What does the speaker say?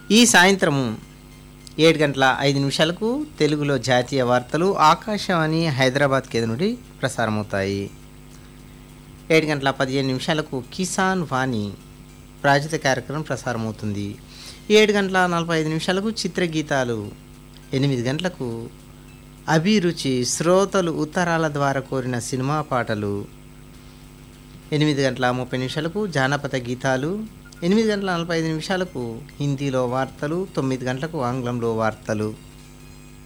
ఈ సాయంత్రం ఏడు గంటల ఐదు నిమిషాలకు తెలుగులో జాతీయ వార్తలు ఆకాశవాణి హైదరాబాద్ కేంద్ర నుండి ప్రసారమవుతాయి ఏడు గంటల పదిహేను నిమిషాలకు కిసాన్ వాణి ప్రాజిత కార్యక్రమం ప్రసారమవుతుంది ఏడు గంటల నలభై ఐదు నిమిషాలకు చిత్రగీతాలు ఎనిమిది గంటలకు అభిరుచి శ్రోతలు ఉత్తరాల ద్వారా కోరిన సినిమా పాటలు ఎనిమిది గంటల ముప్పై నిమిషాలకు జానపద గీతాలు ఎనిమిది గంటల నలభై ఐదు నిమిషాలకు హిందీలో వార్తలు తొమ్మిది గంటలకు ఆంగ్లంలో వార్తలు